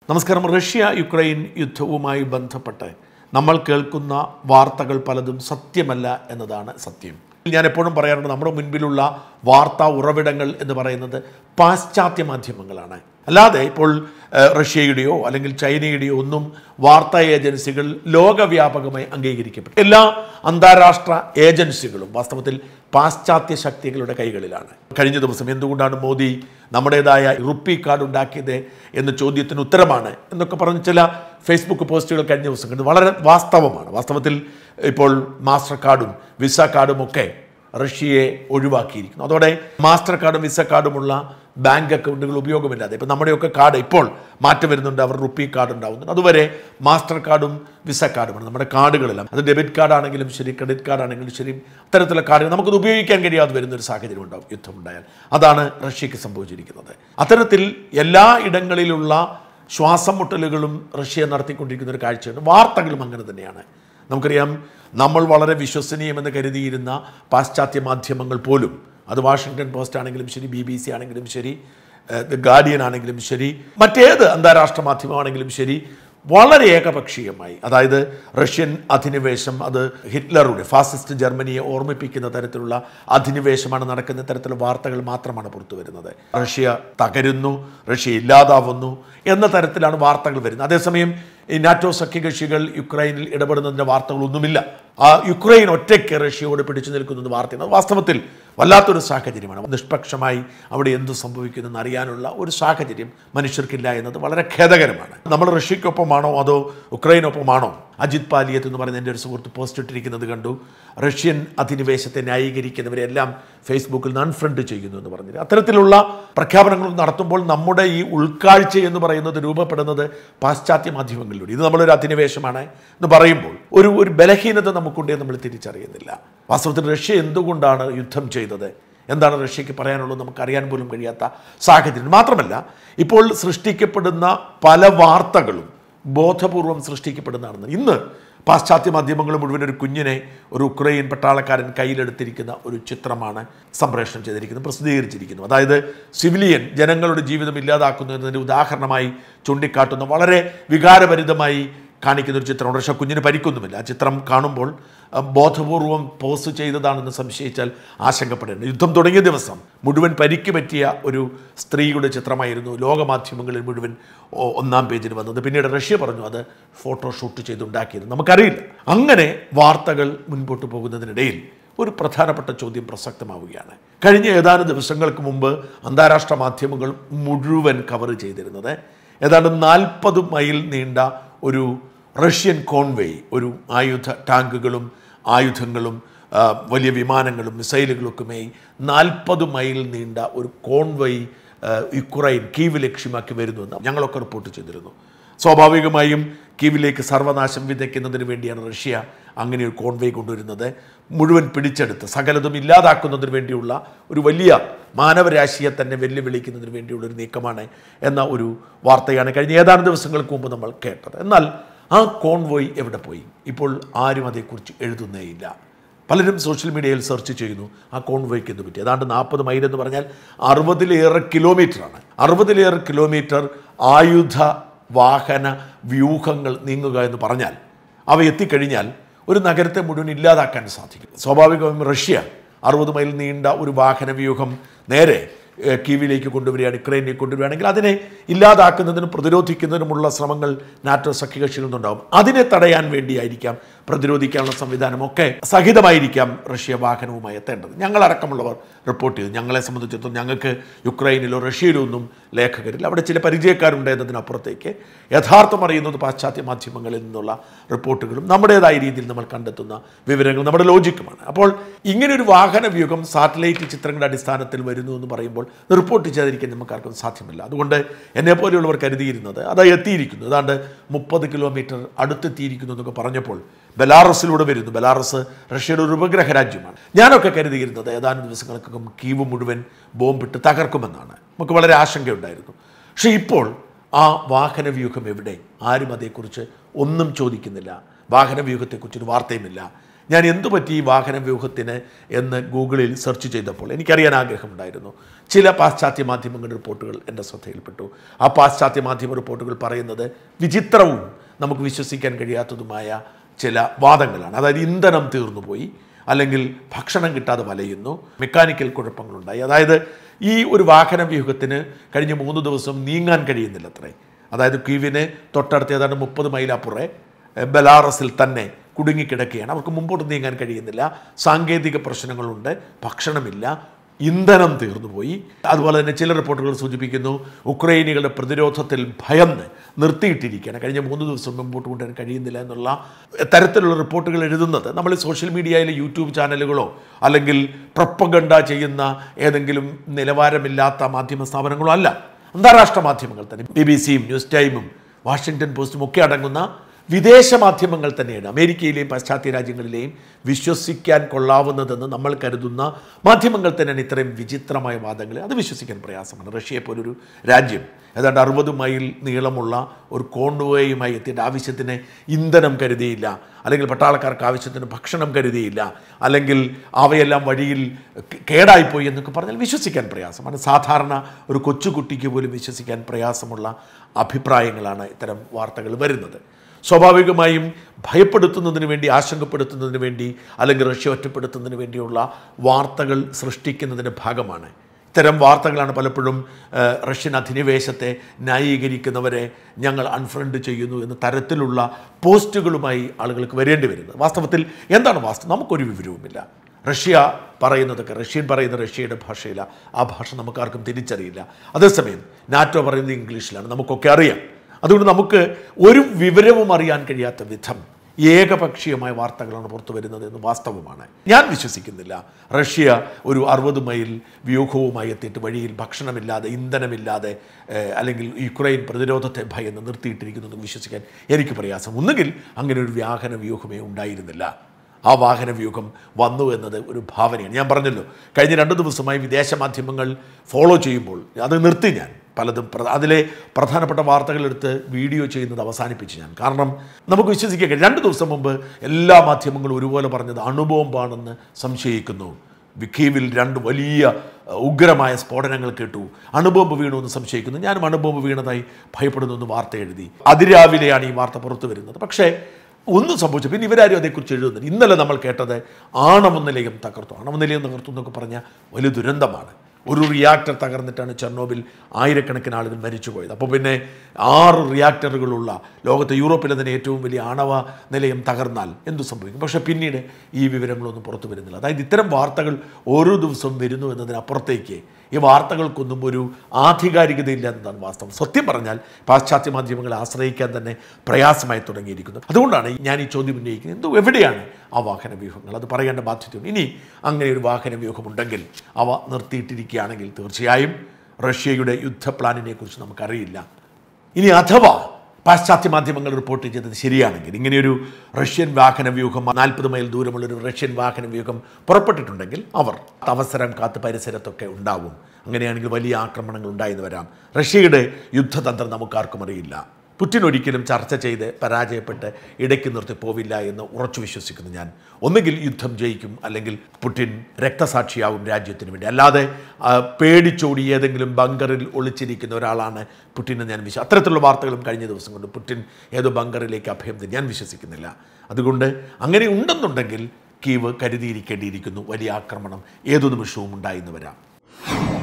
നമസ്കാരം Russia Ukraine യുദ്ധവുമായി ബന്ധപ്പെട്ട് നമ്മൾ കേൾക്കുന്ന വാർത്തകൾ പലതും സത്യമല്ല എന്നതാണ് സത്യം ഞാൻ എപ്പോഴും പറയാറുണ്ട് നമ്മുടെ മുൻപിലുള്ള വാർത്താ ഉറവിടങ്ങൾ എന്ന് പറയുന്നത് പാശ്ചാത്യ മാധ്യമങ്ങളാണ് അല്ലാതെ ഇപ്പോൾ ഏഹ്, റഷ്യയുടെയോ അല്ലെങ്കിൽ ചൈനയുടെയോ ഒന്നും വാർത്താ ഏജൻസികൾ ലോകവ്യാപകമായി അംഗീകരിക്കപ്പെട്ടു എല്ലാ അന്താരാഷ്ട്ര ഏജൻസികളും വാസ്തവത്തിൽ പാശ്ചാത്യ ശക്തികളുടെ കൈകളിലാണ് കഴിഞ്ഞ ദിവസം എന്തുകൊണ്ടാണ് മോദി നമ്മുടേതായ റുപ്പി കാർഡ് ഉണ്ടാക്കിയത് എന്ന ചോദ്യത്തിന് ഉത്തരമാണ് എന്നൊക്കെ പറഞ്ഞ് ചില ഫേസ്ബുക്ക് പോസ്റ്റുകൾ കഴിഞ്ഞ ദിവസം കണ്ടു വളരെ വാസ്തവമാണ് വാസ്തവത്തിൽ ഇപ്പോൾ മാസ്റ്റർ കാർഡും വിസ കാർഡും ഒക്കെ റഷ്യയെ ഒഴിവാക്കിയിരിക്കുന്നു അതോടെ മാസ്റ്റർ കാർഡും വിസ കാർഡുമുള്ള ബാങ്ക് അക്കൗണ്ടുകൾ ഉപയോഗമില്ലാതെ ഇപ്പം നമ്മുടെയൊക്കെ കാർഡ് ഇപ്പോൾ മാറ്റം വരുന്നുണ്ട് അവർ റുപ്പി കാർഡ് ഉണ്ടാവുന്നുണ്ട് അതുവരെ മാസ്റ്റർ കാർഡും വിസ കാർഡുമാണ് നമ്മുടെ കാർഡുകളെല്ലാം അത് ഡെബിറ്റ് കാർഡ് ആണെങ്കിലും ശരി ക്രെഡിറ്റ് കാർഡ് ആണെങ്കിലും ശരി അത്തരത്തിലുള്ള കാർഡുകൾ നമുക്കത് ഉപയോഗിക്കാൻ കഴിയാതെ വരുന്ന ഒരു സാഹചര്യം ഉണ്ടാവും യുദ്ധമുണ്ടായാൽ അതാണ് റഷ്യക്ക് സംഭവിച്ചിരിക്കുന്നത് അത്തരത്തിൽ എല്ലാ ഇടങ്ങളിലുള്ള ശ്വാസം മുട്ടലുകളും റഷ്യ നടത്തിക്കൊണ്ടിരിക്കുന്ന ഒരു കാഴ്ചയുണ്ട് വാർത്തകളും അങ്ങനെ തന്നെയാണ് നമുക്കറിയാം നമ്മൾ വളരെ വിശ്വസനീയമെന്ന് കരുതിയിരുന്ന പാശ്ചാത്യ മാധ്യമങ്ങൾ പോലും അത് വാഷിങ്ടൺ പോസ്റ്റ് ആണെങ്കിലും ശരി ബി ബി സി ആണെങ്കിലും ശരി ദ ഗാർഡിയൻ ആണെങ്കിലും ശരി മറ്റേത് അന്താരാഷ്ട്ര മാധ്യമമാണെങ്കിലും ശരി വളരെ ഏകപക്ഷീയമായി അതായത് റഷ്യൻ അധിനിവേശം അത് ഹിറ്റ്ലറുടെ ഫാസിസ്റ്റ് ജർമ്മനിയെ ഓർമ്മിപ്പിക്കുന്ന തരത്തിലുള്ള അധിനിവേശമാണ് നടക്കുന്ന തരത്തിലുള്ള വാർത്തകൾ മാത്രമാണ് പുറത്തു വരുന്നത് റഷ്യ തകരുന്നു റഷ്യ ഇല്ലാതാവുന്നു എന്ന തരത്തിലാണ് വാർത്തകൾ വരുന്നത് അതേസമയം ഈ നാറ്റോ സഖ്യകക്ഷികൾ യുക്രൈനിൽ ഇടപെടുന്നതിൻ്റെ വാർത്തകളൊന്നുമില്ല ആ യുക്രൈൻ ഒറ്റയ്ക്ക് റഷ്യയോട് പിടിച്ചു നിൽക്കുന്നത് വാർത്തയാണ് അത് വാസ്തവത്തിൽ വല്ലാത്തൊരു സാഹചര്യമാണ് നിഷ്പക്ഷമായി അവിടെ എന്തു സംഭവിക്കുന്നെന്ന് അറിയാനുള്ള ഒരു സാഹചര്യം മനുഷ്യർക്കില്ല എന്നത് വളരെ ഖേദകരമാണ് നമ്മൾ റഷ്യക്കൊപ്പമാണോ അതോ ഉക്രൈനൊപ്പമാണോ അജിത് പാലിയത്ത് എന്ന് പറയുന്ന എൻ്റെ ഒരു സുഹൃത്ത് പോസ്റ്റ് ഇട്ടിരിക്കുന്നത് കണ്ടു റഷ്യൻ അധിനിവേശത്തെ ന്യായീകരിക്കുന്നവരെല്ലാം ഫേസ്ബുക്കിൽ നിന്ന് അൺഫ്രണ്ട് ചെയ്യുന്നു എന്ന് പറഞ്ഞിട്ട് അത്തരത്തിലുള്ള പ്രഖ്യാപനങ്ങൾ നടത്തുമ്പോൾ നമ്മുടെ ഈ ഉൾക്കാഴ്ച എന്ന് പറയുന്നത് രൂപപ്പെടുന്നത് പാശ്ചാത്യ മാധ്യമങ്ങളിലൂടെ ഇത് നമ്മളൊരു അധിനിവേശമാണ് എന്ന് പറയുമ്പോൾ ഒരു ഒരു ബലഹീനത നമുക്കുണ്ട് എന്ന് നമ്മൾ തിരിച്ചറിയുന്നില്ല വാസ്തവത്തിൽ റഷ്യ എന്തുകൊണ്ടാണ് യുദ്ധം ചെയ്തത് എന്താണ് റഷ്യക്ക് പറയാനുള്ളത് നമുക്ക് അറിയാൻ പോലും കഴിയാത്ത സാഹചര്യം മാത്രമല്ല ഇപ്പോൾ സൃഷ്ടിക്കപ്പെടുന്ന പല വാർത്തകളും ബോധപൂർവം സൃഷ്ടിക്കപ്പെടുന്നതാണെന്ന് ഇന്ന് പാശ്ചാത്യ മാധ്യമങ്ങൾ മുഴുവൻ ഒരു കുഞ്ഞിനെ ഒരു ഉക്രൈൻ പട്ടാളക്കാരൻ കയ്യിലെടുത്തിരിക്കുന്ന ഒരു ചിത്രമാണ് സംപ്രേഷണം ചെയ്തിരിക്കുന്നത് പ്രസിദ്ധീകരിച്ചിരിക്കുന്നത് അതായത് സിവിലിയൻ ജനങ്ങളുടെ ജീവിതം ഇല്ലാതാക്കുന്നതിൻ്റെ ഉദാഹരണമായി ചൂണ്ടിക്കാട്ടുന്ന വളരെ വികാരഭരിതമായി കാണിക്കുന്ന ഒരു ചിത്രമാണ് പക്ഷേ കുഞ്ഞിന് പരിക്കൊന്നുമില്ല ആ ചിത്രം കാണുമ്പോൾ അഹ്, ബോധപൂർവം പോസ്റ്റ് ചെയ്തതാണെന്ന് സംശയിച്ചാൽ ആശങ്കപ്പെടേണ്ട യുദ്ധം തുടങ്ങിയ ദിവസം മുഴുവൻ പരിക്ക് പറ്റിയ ഒരു സ്ത്രീയുടെ ചിത്രമായിരുന്നു ലോകമാധ്യമങ്ങളിൽ മുഴുവൻ ഒ- ഒന്നാം പേജിൽ വന്നത് പിന്നീട് റഷ്യ പറഞ്ഞു അത് ഫോട്ടോഷൂട്ട് ചെയ്തുണ്ടാക്കിയത് നമുക്കറിയില്ല അങ്ങനെ വാർത്തകൾ മുൻപോട്ട് പോകുന്നതിനിടയിൽ ഒരു പ്രധാനപ്പെട്ട ചോദ്യം പ്രസക്തമാവുകയാണ് കഴിഞ്ഞ ഏതാനും ദിവസങ്ങൾക്ക് മുമ്പ് അന്താരാഷ്ട്ര മാധ്യമങ്ങൾ മുഴുവൻ കവർ ചെയ്തിരുന്നത് ഏതാണ്ട് നാൽപ്പത് മൈൽ നീണ്ട ഒരു റഷ്യൻ കോൺവേ ഒരു ആയുധ ടാങ്കുകളും ആയുധങ്ങളും ആ, വലിയ വിമാനങ്ങളും മിസൈലുകളൊക്കെമേ നാൽപ്പത് മൈൽ നീണ്ട ഒരു കോൺവേ ആ, യുക്രൈൻ കീവ് ലക്ഷ്യമാക്കി വരുന്നുവെന്ന് ഞങ്ങളൊക്കെ റിപ്പോർട്ട് ചെയ്തിരുന്നു സ്വാഭാവികമായും കീവിലേക്ക് സർവനാശം വിതയ്ക്കുന്നതിന് വേണ്ടിയാണ് റഷ്യ അങ്ങനെ ഒരു കോൺവേ കൊണ്ടുവരുന്നത് മുഴുവൻ പിടിച്ചെടുത്ത് സകലതും ഇല്ലാതാക്കുന്നതിന് വേണ്ടിയുള്ള ഒരു വലിയ മാനവരാശിയെ തന്നെ വെല്ലുവിളിക്കുന്നതിന് വേണ്ടിയുള്ള ഒരു നീക്കമാണ് എന്ന ഒരു വാർത്തയാണ് കഴിഞ്ഞ ഏതാനും ദിവസങ്ങൾക്ക് മുമ്പ് നമ്മൾ കേട്ടത് എന്നാൽ ആ കോൺവോയ് എവിടെ പോയി ഇപ്പോൾ ആരും അതേക്കുറിച്ച് എഴുതുന്നേയില്ല പലരും സോഷ്യൽ മീഡിയയിൽ സെർച്ച് ചെയ്യുന്നു ആ കോൺവോയ്ക്ക് എന്ത് പറ്റി ഏതാണ്ട് നാൽപ്പത് മൈൽ എന്ന് പറഞ്ഞാൽ അറുപതിലേറെ കിലോമീറ്ററാണ് അറുപതിലേറെ കിലോമീറ്റർ ആയുധ വാഹന വ്യൂഹങ്ങൾ നീങ്ങുക എന്ന് പറഞ്ഞാൽ അവ എത്തിക്കഴിഞ്ഞാൽ ഒരു നഗരത്തെ മുഴുവൻ ഇല്ലാതാക്കാൻ സാധിക്കും സ്വാഭാവികമായും റഷ്യ അറുപത് മൈൽ നീണ്ട ഒരു വാഹന വ്യൂഹം നേരെ ഏഹ്, കീവിലേക്ക് കൊണ്ടുവരികയാണ് യുക്രൈനിലേക്ക് കൊണ്ടുവരികയാണെങ്കിൽ അതിനെ ഇല്ലാതാക്കുന്നതിനും പ്രതിരോധിക്കുന്നതിനുമുള്ള ശ്രമങ്ങൾ നാറ്റോ സഖ്യകക്ഷികളിൽ നിന്നുണ്ടാകും അതിനെ തടയാൻ വേണ്ടിയായിരിക്കാം പ്രതിരോധിക്കാനുള്ള സംവിധാനമൊക്കെ സഹിതമായിരിക്കാം റഷ്യ വാഹനവുമായി എത്തേണ്ടത് ഞങ്ങളടക്കമുള്ളവർ റിപ്പോർട്ട് ചെയ്തു ഞങ്ങളെ സംബന്ധിച്ചിടത്തോളം ഞങ്ങൾക്ക് യുക്രൈനിലോ റഷ്യയിലോ ഒന്നും ലേഖകരില്ല അവിടെ ചില പരിചയക്കാരുണ്ട് എന്നതിനപ്പുറത്തേക്ക് യഥാർത്ഥം അറിയുന്നത് പാശ്ചാത്യ മാധ്യമങ്ങളിൽ നിന്നുള്ള റിപ്പോർട്ടുകളും നമ്മുടേതായ രീതിയിൽ നമ്മൾ കണ്ടെത്തുന്ന വിവരങ്ങൾ നമ്മുടെ ലോജിക്കുമാണ് അപ്പോൾ ഇങ്ങനൊരു വാഹന വ്യൂഹം സാറ്റലൈറ്റ് ചിത്രങ്ങളുടെ അടിസ്ഥാനത്തിൽ വരുന്നു എന്ന് പറയുമ്പോൾ റിപ്പോർട്ട് ചെയ്തിരിക്കാൻ നമുക്കാർക്കും സാധ്യമല്ല അതുകൊണ്ട് എന്നെപ്പോലെയുള്ളവർ കരുതിയിരുന്നത് അത് എത്തിയിരിക്കുന്നു ഏതാണ്ട് മുപ്പത് കിലോമീറ്റർ അടുത്തെത്തിയിരിക്കുന്നു എന്നൊക്കെ പറഞ്ഞപ്പോൾ ബെലാറസിലൂടെ വരുന്നു ബെലാറസ് റഷ്യയുടെ ഒരു ഉപഗ്രഹ രാജ്യമാണ് ഞാനൊക്കെ കരുതിയിരുന്നത് ഏതാനും ദിവസങ്ങൾക്കകം കീവ് മുഴുവൻ ബോംബിട്ട് തകർക്കുമെന്നാണ് നമുക്ക് വളരെ ആശങ്കയുണ്ടായിരുന്നു പക്ഷേ ഇപ്പോൾ ആ വാഹന വ്യൂഹം എവിടെ ആരും അതേക്കുറിച്ച് ഒന്നും ചോദിക്കുന്നില്ല വാഹന വ്യൂഹത്തെക്കുറിച്ചൊരു വാർത്തയുമില്ല ഞാൻ എന്തു പറ്റി ഈ വാഹന വ്യൂഹത്തിന് എന്ന് ഗൂഗിളിൽ സെർച്ച് ചെയ്തപ്പോൾ എനിക്കറിയാൻ ആഗ്രഹമുണ്ടായിരുന്നു ചില പാശ്ചാത്യ മാധ്യമങ്ങളുടെ റിപ്പോർട്ടുകൾ എൻ്റെ ശ്രദ്ധയിൽപ്പെട്ടു ആ പാശ്ചാത്യ മാധ്യമ റിപ്പോർട്ടുകൾ പറയുന്നത് വിചിത്രവും നമുക്ക് വിശ്വസിക്കാൻ കഴിയാത്തതുമായ ചില വാദങ്ങളാണ് അതായത് ഇന്ധനം തീർന്നുപോയി അല്ലെങ്കിൽ ഭക്ഷണം കിട്ടാതെ വലയുന്നു മെക്കാനിക്കൽ കുഴപ്പങ്ങളുണ്ടായി അതായത് ഈ ഒരു വാഹന വ്യൂഹത്തിന് കഴിഞ്ഞ മൂന്ന് ദിവസം നീങ്ങാൻ കഴിയുന്നില്ല അത്രേ അതായത് ക്യൂവിന് തൊട്ടടുത്ത് ഏതാണ്ട് മുപ്പത് മൈലപ്പുറേ ബെലാറസിൽ തന്നെ കുടുങ്ങിക്കിടക്കുകയാണ് അവർക്ക് മുമ്പോട്ട് നീങ്ങാൻ കഴിയുന്നില്ല സാങ്കേതിക പ്രശ്നങ്ങളുണ്ട് ഭക്ഷണമില്ല ഇന്ധനം തീർന്നുപോയി അതുപോലെ തന്നെ ചില റിപ്പോർട്ടുകൾ സൂചിപ്പിക്കുന്നു ഉക്രൈനികളുടെ പ്രതിരോധത്തിൽ ഭയന്ന് നിർത്തിയിട്ടിരിക്കുകയാണ് കഴിഞ്ഞ മൂന്ന് ദിവസം മുമ്പോട്ട് കൊണ്ടുവരാൻ കഴിയുന്നില്ല എന്നുള്ള തരത്തിലുള്ള റിപ്പോർട്ടുകൾ എഴുതുന്നത് നമ്മൾ സോഷ്യൽ മീഡിയയിലെ യൂട്യൂബ് ചാനലുകളോ അല്ലെങ്കിൽ പ്രപ്പഗണ്ട ചെയ്യുന്ന ഏതെങ്കിലും നിലവാരമില്ലാത്ത മാധ്യമ സ്ഥാപനങ്ങളോ അല്ല അന്താരാഷ്ട്ര മാധ്യമങ്ങൾ തന്നെ ബി ബി സിയും ന്യൂസ് ടൈമും വാഷിങ്ടൺ പോസ്റ്റും ഒക്കെ അടങ്ങുന്ന വിദേശ മാധ്യമങ്ങൾ തന്നെയാണ് അമേരിക്കയിലെയും പാശ്ചാത്യ രാജ്യങ്ങളിലെയും വിശ്വസിക്കാൻ കൊള്ളാവുന്നതെന്ന് നമ്മൾ കരുതുന്ന മാധ്യമങ്ങൾ തന്നെയാണ് ഇത്രയും വിചിത്രമായ വാദങ്ങൾ അത് വിശ്വസിക്കാൻ പ്രയാസമാണ് റഷ്യയെ പോലൊരു രാജ്യം ഏതാണ്ട് അറുപത് മൈൽ നീളമുള്ള ഒരു കോൺവോയുമായി എത്തിയിട്ട് ആവശ്യത്തിന് ഇന്ധനം കരുതിയില്ല അല്ലെങ്കിൽ പട്ടാളക്കാർക്ക് ആവശ്യത്തിന് ഭക്ഷണം കരുതിയില്ല അല്ലെങ്കിൽ അവയെല്ലാം വഴിയിൽ കേടായിപ്പോയി എന്നൊക്കെ പറഞ്ഞാൽ വിശ്വസിക്കാൻ പ്രയാസമാണ് സാധാരണ ഒരു കൊച്ചുകുട്ടിക്ക് പോലും വിശ്വസിക്കാൻ പ്രയാസമുള്ള അഭിപ്രായങ്ങളാണ് ഇത്തരം വാർത്തകൾ വരുന്നത് സ്വാഭാവികമായും ഭയപ്പെടുത്തുന്നതിന് വേണ്ടി ആശങ്കപ്പെടുത്തുന്നതിന് വേണ്ടി അല്ലെങ്കിൽ റഷ്യ ഒറ്റപ്പെടുത്തുന്നതിന് വേണ്ടിയുള്ള വാർത്തകൾ സൃഷ്ടിക്കുന്നതിൻ്റെ ഭാഗമാണ് ഇത്തരം വാർത്തകളാണ് പലപ്പോഴും ആ, റഷ്യൻ അധിനിവേശത്തെ ന്യായീകരിക്കുന്നവരെ ഞങ്ങൾ അൺഫ്രണ്ട് ചെയ്യുന്നു എന്ന തരത്തിലുള്ള പോസ്റ്റുകളുമായി ആളുകൾക്ക് വരേണ്ടി വരുന്നത് വാസ്തവത്തിൽ എന്താണ് വാസ്തവം നമുക്കൊരു വിവരവുമില്ല റഷ്യ പറയുന്നതൊക്കെ റഷ്യൻ പറയുന്ന റഷ്യയുടെ ഭാഷയിലാണ് ആ ഭാഷ നമുക്കാർക്കും തിരിച്ചറിയില്ല അതേസമയം നാറ്റോ പറയുന്നത് ഇംഗ്ലീഷിലാണ് നമുക്കൊക്കെ അറിയാം അതുകൊണ്ട് നമുക്ക് ഒരു വിവരവും അറിയാൻ കഴിയാത്ത വിധം ഏകപക്ഷീയമായ വാർത്തകളാണ് പുറത്തു വരുന്നത് എന്ന് വാസ്തവമാണ് ഞാൻ വിശ്വസിക്കുന്നില്ല റഷ്യ ഒരു അറുപത് മൈൽ വ്യൂഹവുമായി എത്തിയിട്ട് വഴിയിൽ ഭക്ഷണമില്ലാതെ ഇന്ധനമില്ലാതെ ഏഹ്, അല്ലെങ്കിൽ യുക്രൈൻ പ്രതിരോധത്തെ ഭയന്ന് നിർത്തിയിട്ടിരിക്കുന്നു എന്ന് വിശ്വസിക്കാൻ എനിക്ക് പ്രയാസം ഒന്നുകിൽ അങ്ങനെ ഒരു വ്യാഹന വ്യൂഹമേ ഉണ്ടായിരുന്നില്ല ആ വാഹന വ്യൂഹം വന്നു എന്നത് ഒരു ഭാവനയാണ് ഞാൻ പറഞ്ഞല്ലോ കഴിഞ്ഞ രണ്ട് ദിവസമായി വിദേശ മാധ്യമങ്ങൾ ഫോളോ ചെയ്യുമ്പോൾ അത് നിർത്തി ഞാൻ പലതും പ്ര- അതിലെ പ്രധാനപ്പെട്ട വാർത്തകളെടുത്ത് വീഡിയോ ചെയ്യുന്നത് അവസാനിപ്പിച്ചു ഞാൻ കാരണം നമുക്ക് വിശ്വസിക്കാൻ കഴിയും രണ്ട് ദിവസം മുമ്പ് എല്ലാ മാധ്യമങ്ങളും ഒരുപോലെ പറഞ്ഞത് അണുബോംബാണെന്ന് സംശയിക്കുന്നു വിഖീവിൽ രണ്ട് വലിയ അഹ്, ഉഗ്രമായ സ്ഫോടനങ്ങൾ കേട്ടു അണുബോംബ് വീണു എന്ന് സംശയിക്കുന്നു ഞാനും അണുബോംബ് വീണതായി ഭയപ്പെടുന്നു എന്ന് വാർത്ത എഴുതി അതിരാവിലെയാണ് ഈ വാർത്ത പുറത്തു വരുന്നത് പക്ഷേ ഒന്നും സംഭവിച്ചു പിന്നെ ഇവരാരും അതേക്കുറിച്ച് എഴുതുന്നില്ല ഇന്നലെ നമ്മൾ കേട്ടത് ആണവ നിലയം തകർത്തു ആണവ നിലയം തകർത്തു എന്നൊക്കെ പറഞ്ഞാൽ വലിയ ദുരന്തമാണ് ഒരു റിയാക്ടർ തകർന്നിട്ടാണ് ചെർണോബിൽ ആയിരക്കണക്കിന് ആളുകൾ മരിച്ചു പോയത് അപ്പോൾ പിന്നെ ആറ് റിയാക്ടറുകളുള്ള ലോകത്തെ യൂറോപ്പിലെ തന്നെ ഏറ്റവും വലിയ ആണവ നിലയം തകർന്നാൽ എന്തു സംഭവിക്കും പക്ഷേ പിന്നീട് ഈ വിവരങ്ങളൊന്നും പുറത്തു വരുന്നില്ല അതായത് ഇത്തരം വാർത്തകൾ ഓരോ ദിവസവും വരുന്നു എന്നതിനപ്പുറത്തേക്ക് ഈ വാർത്തകൾക്കൊന്നും ഒരു ആധികാരികതയില്ല എന്നതാണ് വാസ്തവം സത്യം പറഞ്ഞാൽ പാശ്ചാത്യ മാധ്യമങ്ങളെ ആശ്രയിക്കാൻ തന്നെ പ്രയാസമായി തുടങ്ങിയിരിക്കുന്നു അതുകൊണ്ടാണ് ഞാൻ ഈ ചോദ്യം ഉന്നയിക്കുന്നത് എന്തോ എവിടെയാണ് ആ വാഹന വ്യൂഹങ്ങൾ അത് പറയേണ്ട ബാധ്യതയുണ്ട് ഇനി അങ്ങനെ ഒരു വാഹന വ്യൂഹമുണ്ടെങ്കിൽ അവ നിർത്തിയിട്ടിരിക്കുകയാണെങ്കിൽ തീർച്ചയായും റഷ്യയുടെ യുദ്ധ പ്ലാനിനെ കുറിച്ച് നമുക്കറിയില്ല ഇനി അഥവാ പാശ്ചാത്യ മാധ്യമങ്ങൾ റിപ്പോർട്ട് ചെയ്തത് ശരിയാണെങ്കിൽ ഇങ്ങനെയൊരു റഷ്യൻ വാഹന വ്യൂഹം നാൽപ്പത് മൈൽ ദൂരമുള്ളൊരു റഷ്യൻ വാഹന വ്യൂഹം പുറപ്പെട്ടിട്ടുണ്ടെങ്കിൽ അവർ അവസരം കാത്ത് പരിസരത്തൊക്കെ ഉണ്ടാവും അങ്ങനെയാണെങ്കിൽ വലിയ ആക്രമണങ്ങൾ ഉണ്ടായെന്ന് വരാം റഷ്യയുടെ യുദ്ധതന്ത്രം നമുക്കാർക്കും അറിയില്ല പുടിൻ ഒരിക്കലും ചർച്ച ചെയ്ത് പരാജയപ്പെട്ട് ഇടയ്ക്ക് നിർത്തി പോവില്ല എന്ന് ഉറച്ചു വിശ്വസിക്കുന്നു ഞാൻ ഒന്നുകിൽ യുദ്ധം ജയിക്കും അല്ലെങ്കിൽ പുടിൻ രക്തസാക്ഷിയാവും രാജ്യത്തിന് വേണ്ടി അല്ലാതെ ആ, പേടിച്ചോടി ഏതെങ്കിലും ബങ്കറിൽ ഒളിച്ചിരിക്കുന്ന ഒരാളാണ് പുടിൻ എന്ന് ഞാൻ വിശ്വ അത്തരത്തിലുള്ള വാർത്തകളും കഴിഞ്ഞ ദിവസം കൊണ്ട് പുടിൻ ഏതോ ബങ്കറിലേക്ക് അഭയം തേടി ഞാൻ വിശ്വസിക്കുന്നില്ല അതുകൊണ്ട് അങ്ങനെ ഉണ്ടെന്നുണ്ടെങ്കിൽ കീവ് കരുതിയിരിക്കേണ്ടിയിരിക്കുന്നു വലിയ ആക്രമണം ഏതു നിമിഷവും ഉണ്ടായിന്ന് വരാം